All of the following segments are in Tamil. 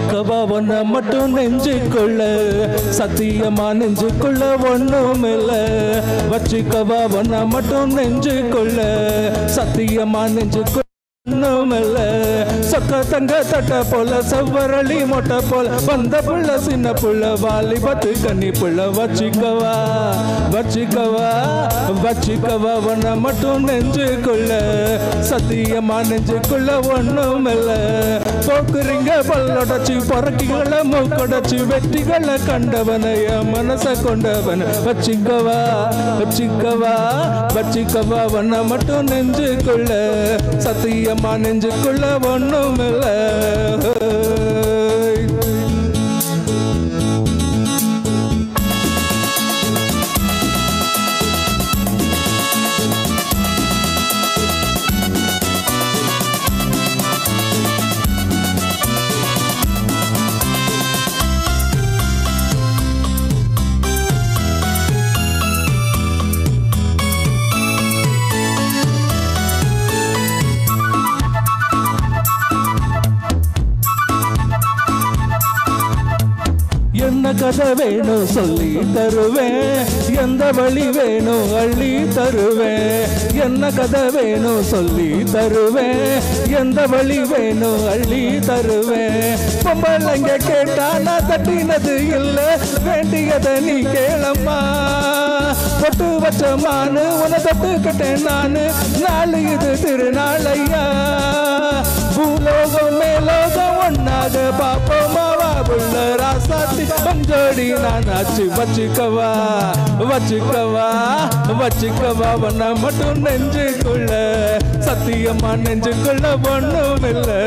வச்சுக்கவா ஒன்ன மட்டும் நெஞ்சுக்குள்ள சத்தியமா நெஞ்சுக்குள்ள ஒண்ணும் இல்ல வச்சுக்கவா ஒன்ன மட்டும் நெஞ்சுக்குள்ள சத்தியமா நெஞ்சுக்குள்ள ஒண்ணுமில்ல சொக்க தங்க தட்ட போல செவ்வரளி மொட்டை போல வந்த புள்ள சின்ன புள்ள வாலி பத்து கன்னி புள்ள வச்சுக்கவா வச்சுக்கவா வச்சுக்கவா ஒன்ன மட்டும் நெஞ்சுக்குள்ள சத்தியமா நெஞ்சுக்குள்ள ஒண்ணுமில்ல போக்குறீங்க பல்லொடச்சு பொறக்கிகளை மூக்கொடச்சு வெற்றிகளை கண்டவன என் மனச கொண்டவன வச்சுக்கவா வச்சுக்கவா வச்சுக்கவா ஒன்ன மட்டும் நெஞ்சுக்குள்ள சத்தியமா நெஞ்சுக்குள்ள ஒண்ணும் இல்ல என்ன கதை வேணும் சொல்லி தருவேன் எந்த வழி வேணும் அள்ளி தருவேன் என்ன கதை வேணும் சொல்லி தருவேன் எந்த வழி வேணும் அள்ளி தருவேன் பொம்பளைங்க கேட்டா நான் தட்டினது இல்ல வேண்டியதை நீ கேளம்மா பொட்டு வச்ச மானு உன தொட்டுக்கிட்டேன் நானு நாளு இது திருநாளையா பூலோகம் மேலோகம் ஒன்னாக பாப்போமா வா புள்ள ராசாத்தி பஞ்சோடி நான் ஆச்சு வச்சுக்கவா வச்சுக்கவா வச்சுக்கவா ஒன்ன மட்டும் நெஞ்சுக்குள்ள சத்தியமா நெஞ்சுக்குள்ள ஒண்ணும் இல்லை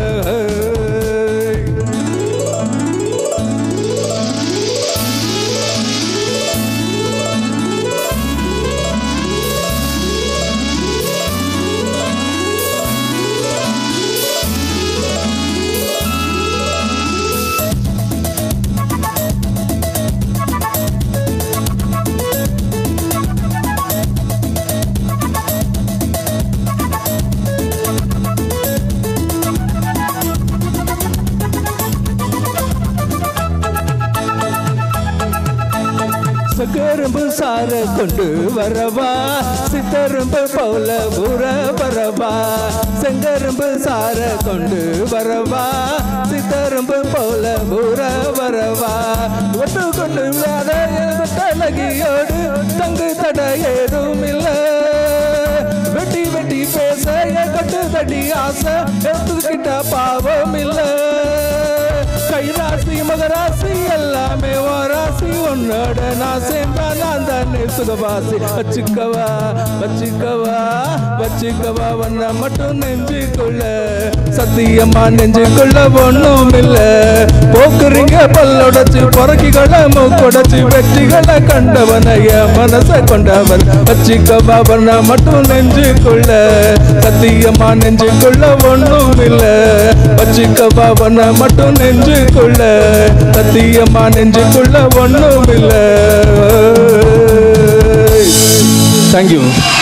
கரும்பு சார கொண்டு வரவா சித்தரும்பு போல உற வரவா செங்கரும்பு சார கொண்டு வரவா சித்தரும்பு போல உற வரவா ஒட்டு கொண்டு விழாத தலகியோடு தங்கு தட ஏதும் இல்லை வெட்டி வெட்டி பேச கட்டு தடி ஆசை எடுத்துக்கிட்ட பாவம் இல்லை கைராசி மகராசி எல்லாமே வாராசி உன்னோட நான் சேர்ந்தா நான் தானே சுகவாசி வச்சுக்கவா வச்சுக்கவா வச்சுக்கவா வண்ண மட்டும் நெஞ்சுக்குள்ள சத்தியமா நெஞ்சுக்குள்ள ஒண்ணும் இல்ல போக்குறீங்க பல்லொடச்சு பொறக்கிகளை மூக்கொடச்சு வெற்றிகளை கண்டவன என் மனச கொண்டவன் வச்சுக்கவா வண்ண மட்டும் நெஞ்சுக்குள்ள சத்தியமா நெஞ்சுக்குள்ள ஒண்ணும் இல்ல வச்சுக்கவா வண்ண மட்டும் நெஞ்சுக்குள்ள சத்தியமா நெஞ்சுக்குள்ள ஒண்ணும் இல்ல தேங்க்யூ